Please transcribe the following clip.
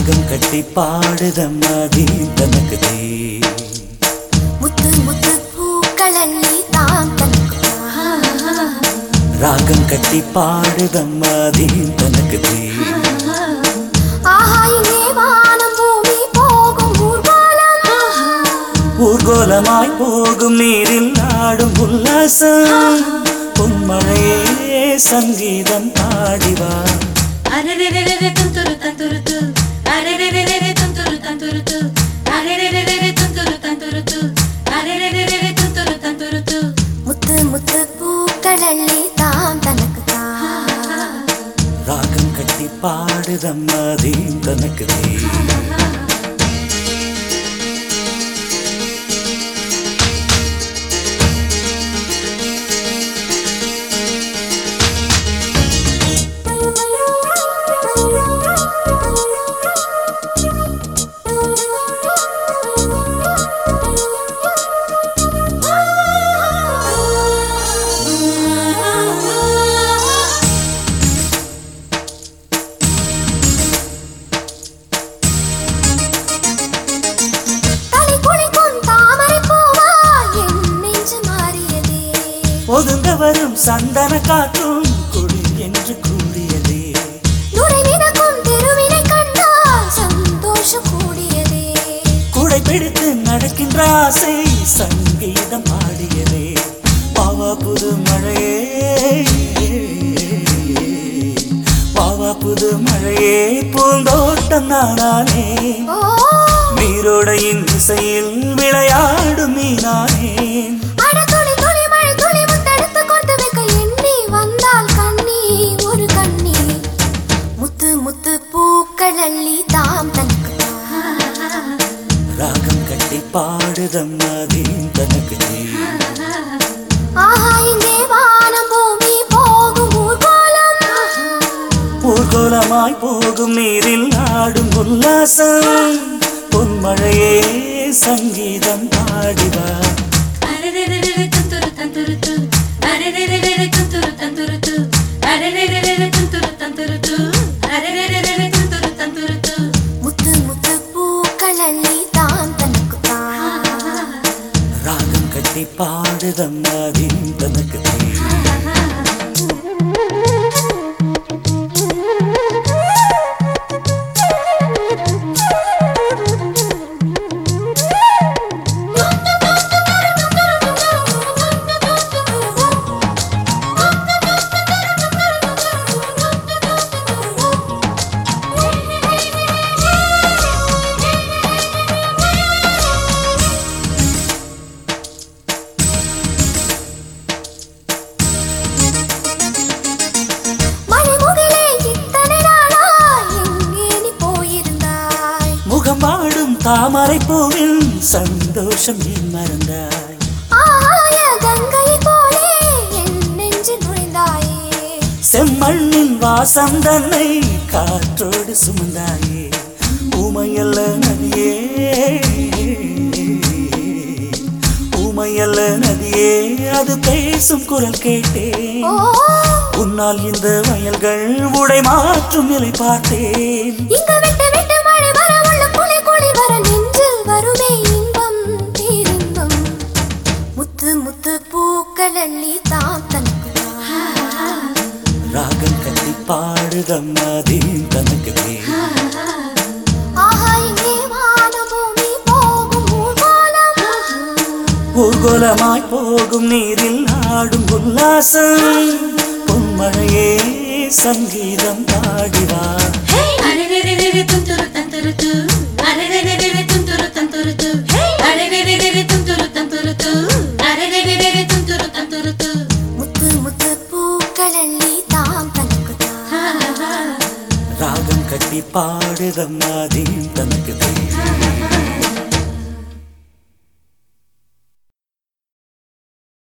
ராகம் கட்டி பாடுதம்மா தீ தனக்கு தீ முத்து முத்து பூக்களல்லி தாம் தனக்கு ராகம் கட்டி பாடுதம்மா தீ தனக்கு தீ ஆஹா இங்கே வானம் பூமி போகும் ஊர்வலம் ஊர்கோலமாய் போகும் நீரில் ஆடும் உல்லாசம் பொன்மழையே சங்கீதம் பாடிவா அரரெரெரெரெ துந்துரு தந்துருத்து. அரரெரெரெரெ துந்துரு தந்துருத்து. அரரெரெரெரெ துந்துரு தந்துருத்து. அரரெரெரெரெ துந்துரு தந்துருத்து. முத்து முத்து பூக்களல்லி தாம் தனக்கு ராகம் கட்டி பாடுதம்மா தீ தனக்கு தீ தலை குளிக்கும் தாமரை பூவா என் நெஞ்சு மாறியதே ஒதுங்க வரும் சந்தன காற்றும் கொடி என்று கூறியதே நுரை மிதக்கும் தெருவினை கண்டால் சந்தோஷம் கூடியதே குடை பிடித்து நடக்கின்ற ஆசை சங்கீதம் பாடியதே பாவா புது மழையே பாவா புது மழையே பூந்தோட்டம் நானே ஓ நீரோடையின் இசையில் விளையாடும் மீனானே அட துளி துளி மழை துளி முத்தெடுத்து கொடுத்து வைக்க எண்ணி வந்தால் கண்ணி ஒரு கண்ணி முத்து முத்து பூக்கள் அள்ளி தாம் தனக்கு ராகம் கட்டி பாடுதம்மா தீ தனக்கு தீ ஆஹா இங்கே வானம் பூமி போகும் ஊர்கோலம் ஊர்கோலமாய் போகும் நீரில் ஆடும் உல்லாசம் பொன்மழையே சங்கீதம் பாடிவா அரரெரெரெரெ துந்துரு தந்துருத்து. அரரெரெரெரெ துந்துரு தந்துருத்து. அரரெரெரெரெ துந்துரு தந்துருத்து. அரரெரெரெரெ துந்துரு தந்துருத்து. முத்து முத்து பூக்கள் அள்ளி தாம் தனக்கு ராகம் கட்டி பாடுதம்மா தீ தனக்கு தீ மழைமுகிலே இத்தனை நாளா எங்கே நீ போயிருந்தாய் முகம் வாடும் தாமரை பூவில் சந்தோஷம் நீ மறந்தாய் ஆய கங்கை போலே என் நெஞ்சு நுழைந்தாயே செம்மண்ணின் வாசம் தன்னை காற்றோடு சுமந்தாயே ஊமையல்ல நதியே ஊமையல்ல நதியே அது பேசும் குரல் கேட்டேன் ஓ உன்னால் இந்த வயல்கள் உடை மாற்றும் நிலை பார்த்தேன் இங்க விட்டு விட்டு மழை வர உள்ள குளி குளி வர நெஞ்சில் வருமே இன்பம் பேரின்பம் முத்து முத்து பூக்கள் அள்ளி தாம் தனக்கு ராகம் கட்டி பாடுதம்மா தீ தனக்கு தீ ஆஹா இங்கே வானம் பூமி போகும் ஊர்வலம் ஊர்கோலமாய் போகும் நீரில் ஆடும் உல்லாசம் பொன்மழையே சங்கீதம் பாடிவா அரரெரெரெரெ துந்துரு தந்துருத்து. அரரெரெரெரெ துந்துரு தந்துருத்து. அரரெரெரெரெ துந்துரு தந்துருத்து. அரரெரெரெரெ துந்துரு தந்துருத்து. முத்து முத்து பூக்கள் அள்ளி தாம் தனக்கு ராகம் கட்டி பாடுதம்மா தீ தனக்கு தீ